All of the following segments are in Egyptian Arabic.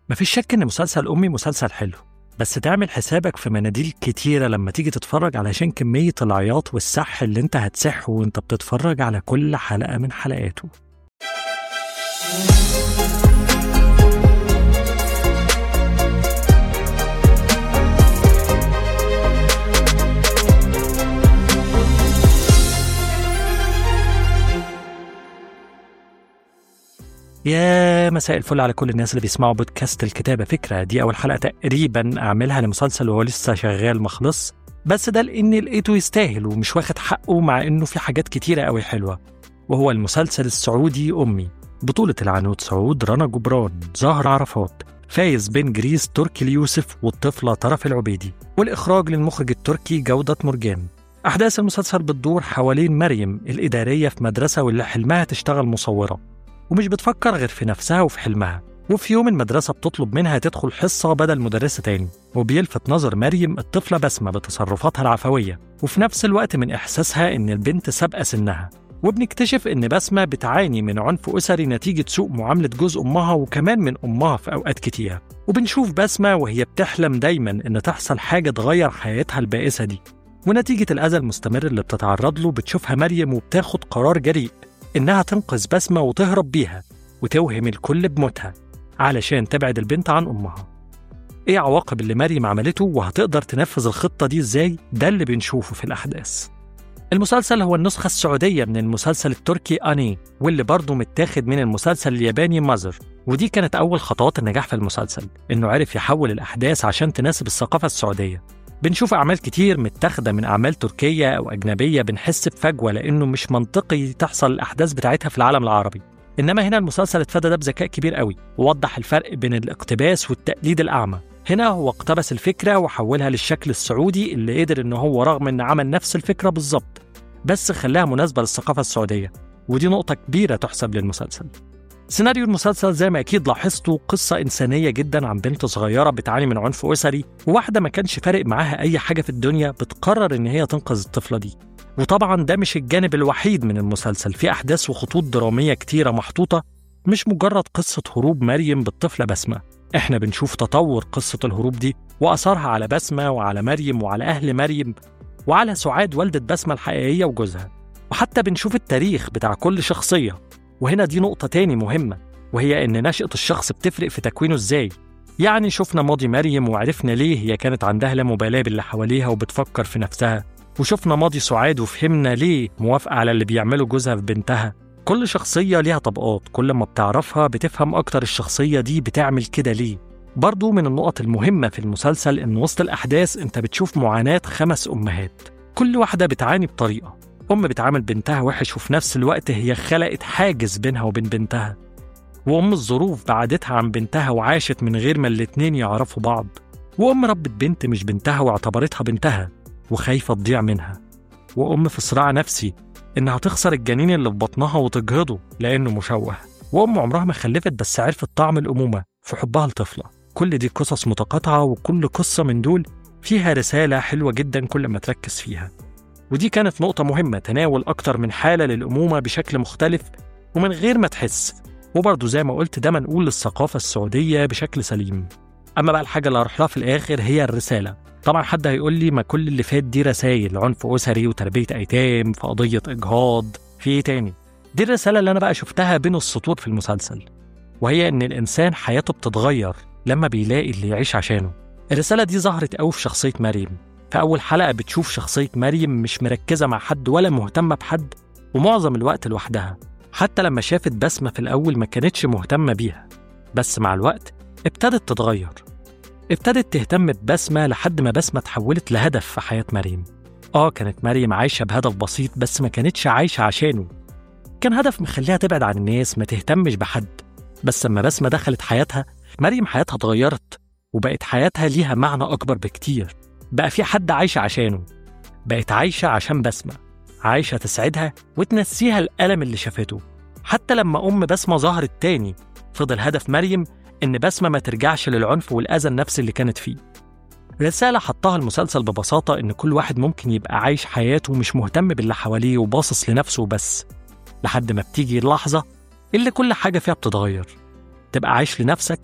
مفيش شك إن مسلسل أمي مسلسل حلو بس تعمل حسابك في مناديل كتيرة لما تيجي تتفرج علشان كمية العياط والسح اللي انت هتسحه وانت بتتفرج على كل حلقة من حلقاته يا مساء الفل على كل الناس اللي بيسمعوا بودكاست الكتابة فكرة دي أول حلقة تقريبا أعملها لمسلسل وهو لسه شغال مخلص بس ده لأني لقيته يستاهل ومش واخد حقه مع إنه في حاجات كتيرة أوي حلوة وهو المسلسل السعودي أمي بطولة العنود سعود رنا جبران زهر عرفات فايز بن جريس تركي اليوسف والطفلة طرف العبيدي والإخراج للمخرج التركي جودة مرجان أحداث المسلسل بتدور حوالين مريم الإدارية في مدرسة واللي حلمها تشتغل مصورة ومش بتفكر غير في نفسها وفي حلمها وفي يوم المدرسة بتطلب منها تدخل حصة بدل مدرسة تاني وبيلفت نظر مريم الطفلة بسمة بتصرفاتها العفوية وفي نفس الوقت من إحساسها إن البنت سابقة سنها وبنكتشف إن بسمة بتعاني من عنف أسري نتيجة سوء معاملة جوز أمها وكمان من أمها في أوقات كتيرة وبنشوف بسمة وهي بتحلم دايما إن تحصل حاجة تغير حياتها البائسة دي ونتيجة الأذى المستمر اللي بتتعرض له بتشوفها مريم وبتاخد قرار جريء إنها تنقذ بسمة وتهرب بيها وتوهم الكل بموتها علشان تبعد البنت عن أمها إيه عواقب اللي مريم عملته وهتقدر تنفذ الخطة دي إزاي؟ ده اللي بنشوفه في الأحداث المسلسل هو النسخة السعودية من المسلسل التركي أني واللي برضه متاخد من المسلسل الياباني مازر ودي كانت أول خطوات النجاح في المسلسل إنه عرف يحول الأحداث عشان تناسب الثقافة السعودية بنشوف أعمال كتير متاخدة من أعمال تركية أو أجنبية بنحس بفجوة لأنه مش منطقي تحصل الأحداث بتاعتها في العالم العربي إنما هنا المسلسل اتفادى ده بذكاء كبير قوي ووضح الفرق بين الاقتباس والتقليد الأعمى هنا هو اقتبس الفكرة وحولها للشكل السعودي اللي قدر إن هو رغم إن عمل نفس الفكرة بالظبط بس خلاها مناسبة للثقافة السعودية ودي نقطة كبيرة تحسب للمسلسل سيناريو المسلسل زي ما أكيد لاحظتوا قصة إنسانية جدا عن بنت صغيرة بتعاني من عنف أسري وواحدة ما كانش فارق معاها أي حاجة في الدنيا بتقرر إن هي تنقذ الطفلة دي وطبعا ده مش الجانب الوحيد من المسلسل في أحداث وخطوط درامية كتيرة محطوطة مش مجرد قصة هروب مريم بالطفلة بسمة احنا بنشوف تطور قصة الهروب دي وأثرها على بسمة وعلى مريم وعلى أهل مريم وعلى سعاد والدة بسمة الحقيقية وجوزها وحتى بنشوف التاريخ بتاع كل شخصية وهنا دي نقطة تاني مهمة وهي إن نشأة الشخص بتفرق في تكوينه إزاي يعني شفنا ماضي مريم وعرفنا ليه هي كانت عندها لا مبالاة باللي حواليها وبتفكر في نفسها وشفنا ماضي سعاد وفهمنا ليه موافقة على اللي بيعمله جوزها في بنتها كل شخصية ليها طبقات كل ما بتعرفها بتفهم أكتر الشخصية دي بتعمل كده ليه برضو من النقط المهمة في المسلسل إن وسط الأحداث أنت بتشوف معاناة خمس أمهات كل واحدة بتعاني بطريقة أم بتعامل بنتها وحش وفي نفس الوقت هي خلقت حاجز بينها وبين بنتها وأم الظروف بعدتها عن بنتها وعاشت من غير ما الاتنين يعرفوا بعض وأم ربت بنت مش بنتها واعتبرتها بنتها وخايفة تضيع منها وأم في صراع نفسي إنها تخسر الجنين اللي في بطنها وتجهضه لأنه مشوه وأم عمرها ما خلفت بس عرفت طعم الأمومة في حبها لطفلة كل دي قصص متقاطعة وكل قصة من دول فيها رسالة حلوة جدا كل ما تركز فيها ودي كانت نقطة مهمة تناول أكتر من حالة للأمومة بشكل مختلف ومن غير ما تحس وبرضه زي ما قلت ده منقول للثقافة السعودية بشكل سليم أما بقى الحاجة اللي هروح لها في الآخر هي الرسالة طبعا حد هيقول لي ما كل اللي فات دي رسائل عنف أسري وتربية أيتام في قضية إجهاض في إيه تاني دي الرسالة اللي أنا بقى شفتها بين السطور في المسلسل وهي إن الإنسان حياته بتتغير لما بيلاقي اللي يعيش عشانه الرسالة دي ظهرت قوي في شخصية مريم في أول حلقة بتشوف شخصية مريم مش مركزة مع حد ولا مهتمة بحد ومعظم الوقت لوحدها حتى لما شافت بسمة في الأول ما كانتش مهتمة بيها بس مع الوقت ابتدت تتغير ابتدت تهتم ببسمة لحد ما بسمة اتحولت لهدف في حياة مريم آه كانت مريم عايشة بهدف بسيط بس ما كانتش عايشة عشانه كان هدف مخليها تبعد عن الناس ما تهتمش بحد بس لما بسمة دخلت حياتها مريم حياتها اتغيرت وبقت حياتها ليها معنى أكبر بكتير بقى في حد عايشة عشانه بقت عايشة عشان بسمة عايشة تسعدها وتنسيها الألم اللي شافته حتى لما أم بسمة ظهرت تاني فضل هدف مريم إن بسمة ما ترجعش للعنف والأذى النفسي اللي كانت فيه رسالة حطها المسلسل ببساطة إن كل واحد ممكن يبقى عايش حياته مش مهتم باللي حواليه وباصص لنفسه بس لحد ما بتيجي اللحظة اللي كل حاجة فيها بتتغير تبقى عايش لنفسك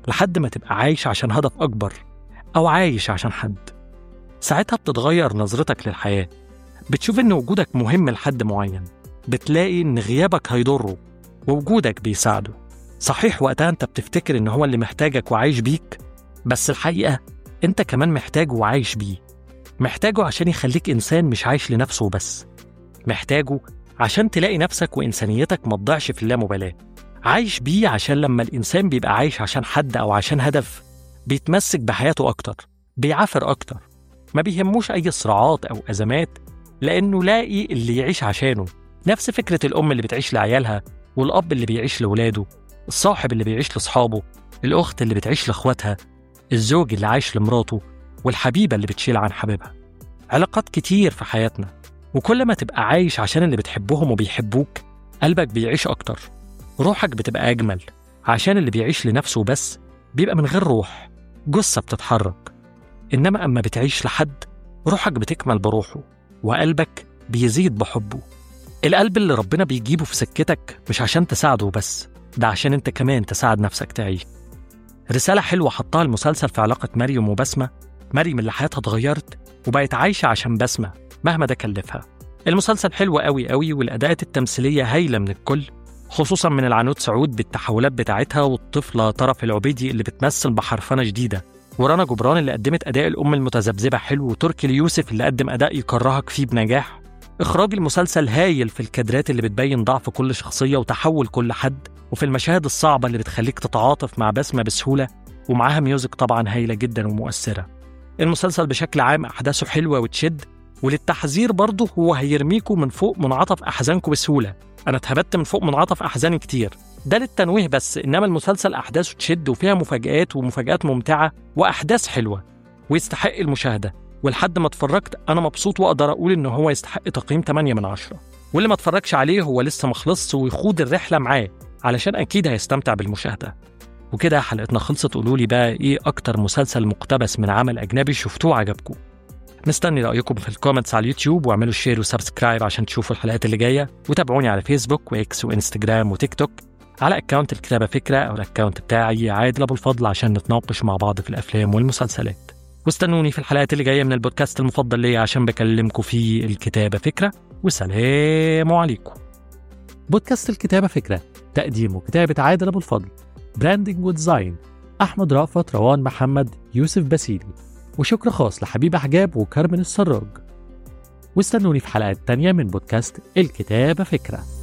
لحد ما تبقى عايش عشان هدف أكبر أو عايش عشان حد ساعتها بتتغير نظرتك للحياة بتشوف إن وجودك مهم لحد معين بتلاقي إن غيابك هيضره ووجودك بيساعده صحيح وقتها أنت بتفتكر إن هو اللي محتاجك وعايش بيك بس الحقيقة أنت كمان محتاجه وعايش بيه محتاجه عشان يخليك إنسان مش عايش لنفسه بس محتاجه عشان تلاقي نفسك وإنسانيتك ما تضيعش في اللامبالاة عايش بيه عشان لما الإنسان بيبقى عايش عشان حد أو عشان هدف بيتمسك بحياته أكتر بيعافر أكتر ما بيهموش أي صراعات أو أزمات لأنه لاقي اللي يعيش عشانه نفس فكرة الأم اللي بتعيش لعيالها والأب اللي بيعيش لولاده الصاحب اللي بيعيش لأصحابه الأخت اللي بتعيش لأخواتها الزوج اللي عايش لمراته والحبيبة اللي بتشيل عن حبيبها علاقات كتير في حياتنا وكل ما تبقى عايش عشان اللي بتحبهم وبيحبوك قلبك بيعيش أكتر روحك بتبقى أجمل عشان اللي بيعيش لنفسه بس بيبقى من غير روح جثة بتتحرك إنما أما بتعيش لحد روحك بتكمل بروحه وقلبك بيزيد بحبه القلب اللي ربنا بيجيبه في سكتك مش عشان تساعده بس ده عشان انت كمان تساعد نفسك تعيش رسالة حلوة حطها المسلسل في علاقة مريم وبسمة مريم اللي حياتها اتغيرت وبقت عايشة عشان بسمة مهما ده كلفها المسلسل حلو قوي قوي والأداءات التمثيلية هايلة من الكل خصوصا من العنود سعود بالتحولات بتاعتها والطفلة طرف العبيدي اللي بتمثل بحرفنة جديدة ورنا جبران اللي قدمت أداء الأم المتذبذبة حلو وتركي اليوسف اللي قدم أداء يكرهك فيه بنجاح إخراج المسلسل هايل في الكادرات اللي بتبين ضعف كل شخصية وتحول كل حد وفي المشاهد الصعبة اللي بتخليك تتعاطف مع بسمة بسهولة ومعاها ميوزك طبعا هايلة جدا ومؤثرة المسلسل بشكل عام أحداثه حلوة وتشد وللتحذير برضه هو هيرميكوا من فوق منعطف أحزانكم بسهولة أنا اتهبت من فوق منعطف أحزاني كتير ده للتنويه بس إنما المسلسل أحداثه تشد وفيها مفاجآت ومفاجآت ممتعة وأحداث حلوة ويستحق المشاهدة ولحد ما اتفرجت أنا مبسوط وأقدر أقول إن هو يستحق تقييم 8 من 10 واللي ما اتفرجش عليه هو لسه مخلصش ويخوض الرحلة معاه علشان أكيد هيستمتع بالمشاهدة وكده حلقتنا خلصت قولوا لي بقى إيه أكتر مسلسل مقتبس من عمل أجنبي شفتوه عجبكم مستني رأيكم في الكومنتس على اليوتيوب واعملوا شير وسبسكرايب عشان تشوفوا الحلقات اللي جاية وتابعوني على فيسبوك وإكس وإنستجرام وتيك توك على أكاونت الكتابة فكرة أو الأكاونت بتاعي عادل أبو الفضل عشان نتناقش مع بعض في الأفلام والمسلسلات واستنوني في الحلقات اللي جاية من البودكاست المفضل ليا عشان بكلمكم فيه الكتابة فكرة وسلام عليكم بودكاست الكتابة فكرة تقديم وكتابة عادل أبو الفضل براندنج وديزاين أحمد رأفت روان محمد يوسف باسيلي وشكر خاص لحبيب حجاب وكارمن السراج واستنوني في حلقات تانية من بودكاست الكتابة فكرة